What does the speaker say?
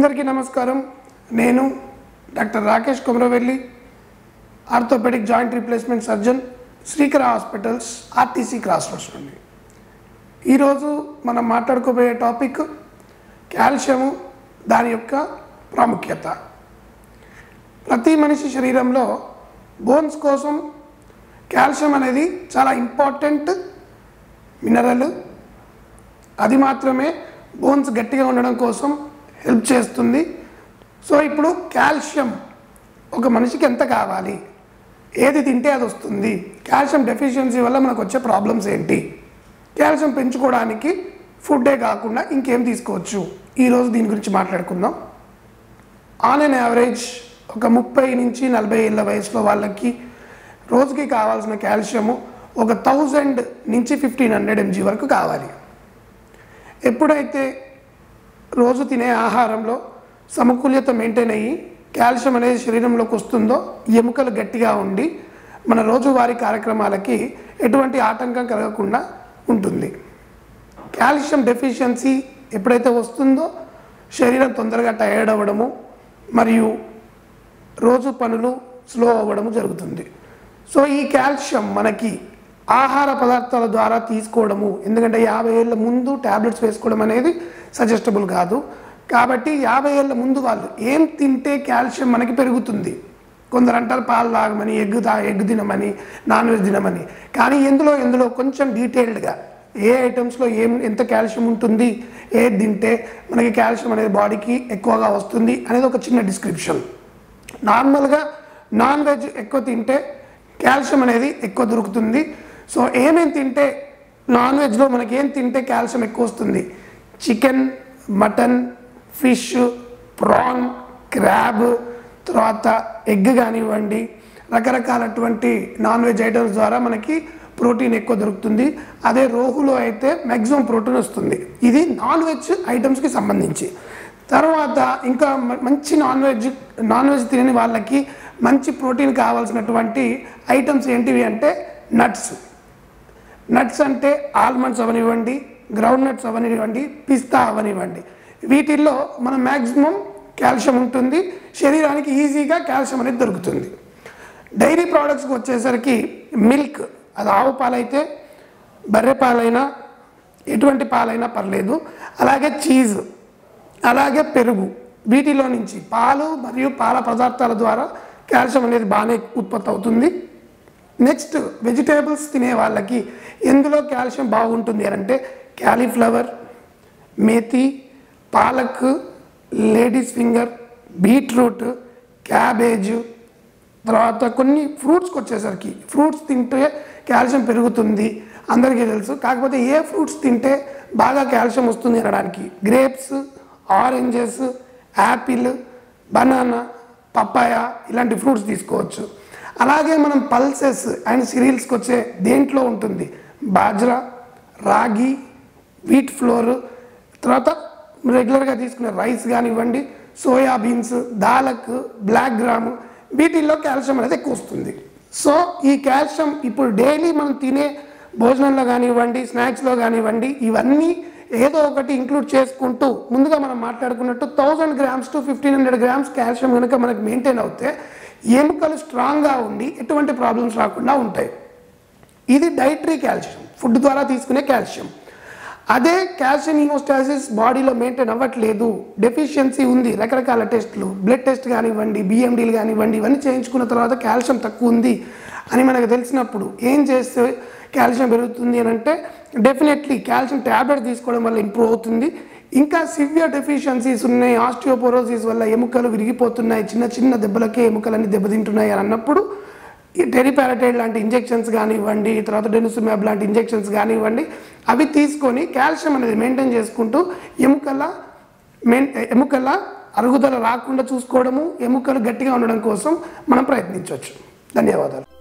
అందరికీ నమస్కారం నేను doctor Rakesh Komaravelli orthopaedic joint replacement surgeon Srikara hospitals RTC cross roads నుండి ఈరోజు మనం మాట్లాడుకోబోయే టాపిక్ కాల్షియము దాని యొక్క ప్రాముఖ్యత ప్రతి మనిషి శరీరంలో బోన్స్ కోసం కాల్షియం అనేది చాలా ఇంపార్టెంట్ మినరల్ అది మాత్రమే బోన్స్ గట్టిగా ఉండడం కోసం హెల్ప్ చేస్తుంది సో ఇప్పుడు కాల్షియం ఒక మనిషికి ఎంత కావాలి ఏది తింటే అది వస్తుంది కాల్షియం డెఫిషియన్సీ వల్ల మనకు వచ్చే ప్రాబ్లమ్స్ ఏంటి కాల్షియం పెంచుకోవడానికి ఫుడ్డే కాకుండా ఇంకేం తీసుకోవచ్చు ఈరోజు దీని గురించి మాట్లాడుకుందాం ఆన్ అన్ యావరేజ్ ఒక ముప్పై నుంచి నలభై ఏళ్ళ వయసులో వాళ్ళకి రోజుకి కావాల్సిన కాల్షియము ఒక థౌజండ్ నుంచి ఫిఫ్టీన్ హండ్రెడ్ ఎంజీ వరకు కావాలి ఎప్పుడైతే రోజు తినే ఆహారంలో సమతుల్యత మెయింటైన్ అయ్యి కాల్షియం అనేది శరీరంలోకి వస్తుందో ఎముకలు గట్టిగా ఉండి మన రోజువారీ కార్యక్రమాలకి ఎటువంటి ఆటంకం కలగకుండా ఉంటుంది కాల్షియం డెఫిషియన్సీ ఎప్పుడైతే వస్తుందో శరీరం తొందరగా టైర్డ్ అవ్వడము మరియు రోజు పనులు స్లో అవ్వడము జరుగుతుంది సో ఈ కాల్షియం మనకి ఆహార పదార్థాల ద్వారా తీసుకోవడము ఎందుకంటే యాభై ఏళ్ళ ముందు ట్యాబ్లెట్స్ వేసుకోవడం అనేది సజెస్టబుల్ కాదు కాబట్టి యాభై ఏళ్ళ ముందు వాళ్ళు ఏం తింటే కాల్షియం మనకి పెరుగుతుంది కొందరు అంటారు పాలు తాగమని ఎగ్ తా ఎగ్ తినమని నాన్ వెజ్ తినమని కానీ ఎందులో ఎందులో కొంచెం డీటెయిల్డ్గా ఏ ఐటమ్స్లో ఏం ఎంత కాల్షియం ఉంటుంది ఏది తింటే మనకి కాల్షియం అనేది బాడీకి ఎక్కువగా వస్తుంది అనేది ఒక చిన్న డిస్క్రిప్షన్ నార్మల్గా నాన్ వెజ్ ఎక్కువ తింటే కాల్షియం అనేది ఎక్కువ దొరుకుతుంది సో ఏమేమి తింటే నాన్ వెజ్లో మనకి ఏం తింటే కాల్షియం ఎక్కువ వస్తుంది chicken mutton fish prawn crab తర్వాత ఎగ్ కానివ్వండి రకరకాలటువంటి నాన్ వెజ్ ఐటమ్స్ ద్వారా మనకి ప్రోటీన్ ఎక్కువ దొరుకుతుంది అదే రోహులో అయితే మ్యాక్సిమం ప్రోటీన్ వస్తుంది ఇది నాన్ వెజ్ ఐటమ్స్కి సంబంధించి తర్వాత ఇంకా మ- మంచి నాన్ వెజ్ నాన్ వెజ్ తినని వాళ్ళకి మంచి ప్రోటీన్ కావాల్సినటువంటి ఐటమ్స్ ఏంటివి అంటే నట్స్ నట్స్ అంటే ఆల్మండ్స్ అవనివ్వండి గ్రౌండ్ నట్స్ అవనివ్వండి పిస్తా అవనివ్వండి వీటిల్లో మన మ్యాక్సిమం కాల్షియం ఉంటుంది శరీరానికి ఈజీగా కాల్షియం అనేది దొరుకుతుంది డైరీ ప్రోడక్ట్స్కి వచ్చేసరికి మిల్క్ అది ఆవు పాలైతే బర్రె పాలైనా ఎటువంటి పాలైనా పర్లేదు అలాగే చీజ్ అలాగే పెరుగు వీటిలో నుంచి పాలు మరియు పాల పదార్థాల ద్వారా కాల్షియం అనేది బాగానే ఉత్పత్తి అవుతుంది నెక్స్ట్ వెజిటేబుల్స్ తినే వాళ్ళకి ఎందులో కాల్షియం బాగుంటుంది అని అంటే క్యాలీఫ్లవర్ మేతి పాలక్ లేడీస్ ఫింగర్ బీట్రూట్ క్యాబేజ్ తర్వాత కొన్ని ఫ్రూట్స్కి వచ్చేసరికి ఫ్రూట్స్ తింటే కాల్షియం పెరుగుతుంది అందరికీ తెలుసు కాకపోతే ఏ ఫ్రూట్స్ తింటే బాగా కాల్షియం వస్తుంది అనడానికి grapes oranges apple banana papaya ఇలాంటి ఫ్రూట్స్ తీసుకోవచ్చు అలాగే మనం పల్సెస్ అండ్ సిరియల్స్కి వచ్చే దేంట్లో ఉంటుంది బాజ్రా రాగి వీట్ ఫ్లోర్ తర్వాత రెగ్యులర్గా తీసుకునే రైస్ కానివ్వండి సోయా బీన్స్ దాలక్ బ్లాక్ గ్రామ్ వీటిల్లో కాల్షియం అనేది ఎక్కువ వస్తుంది సో ఈ కాల్షియం ఇప్పుడు డైలీ మనం తినే భోజనంలో కానివ్వండి స్నాక్స్లో కానివ్వండి ఇవన్నీ ఏదో ఒకటి ఇంక్లూడ్ చేసుకుంటూ ముందుగా మనం మాట్లాడుకున్నట్టు thousand grams to fifteen hundred grams calcium కనుక మనకి మెయింటైన్ అవుతే ఎముకలు స్ట్రాంగ్గా ఉండి ఎటువంటి ప్రాబ్లమ్స్ రాకుండా ఉంటాయి ఇది డైటరీ కాల్షియం ఫుడ్ ద్వారా తీసుకునే కాల్షియం అదే కాల్షియం హీమోస్టాసిస్ బాడీలో మెయింటైన్ అవ్వట్లేదు డెఫిషియన్సీ ఉంది రకరకాల టెస్టులు బ్లడ్ టెస్ట్ కానివ్వండి బిఎండీలు కానివ్వండి ఇవన్నీ చేయించుకున్న తర్వాత కాల్షియం తక్కువ ఉంది అని మనకు తెలిసినప్పుడు ఏం చేస్తే కాల్షియం పెరుగుతుంది అని అంటే డెఫినెట్లీ కాల్షియం ట్యాబ్లెట్ తీసుకోవడం వల్ల ఇంప్రూవ్ అవుతుంది ఇంకా సివియర్ డెఫిషియన్సీస్ ఉన్నాయి ఆస్టియోపోరోసిస్ వల్ల ఎముకలు విరిగిపోతున్నాయి చిన్న చిన్న దెబ్బలకే ఎముకలన్నీ దెబ్బతింటున్నాయి అని అన్నప్పుడు ఈ టెరిపారటైడ్ లాంటి ఇంజెక్షన్స్ కానివ్వండి తర్వాత డెనుసుమ్యాబ్ లాంటి ఇంజెక్షన్స్ కానివ్వండి అవి తీసుకొని కాల్షియం అనేది మెయింటైన్ చేసుకుంటూ ఎముకల మెయిన్ ఎముకల అరుగుదల రాకుండా చూసుకోవడము ఎముకలు గట్టిగా ఉండడం కోసం మనం ప్రయత్నించవచ్చు ధన్యవాదాలు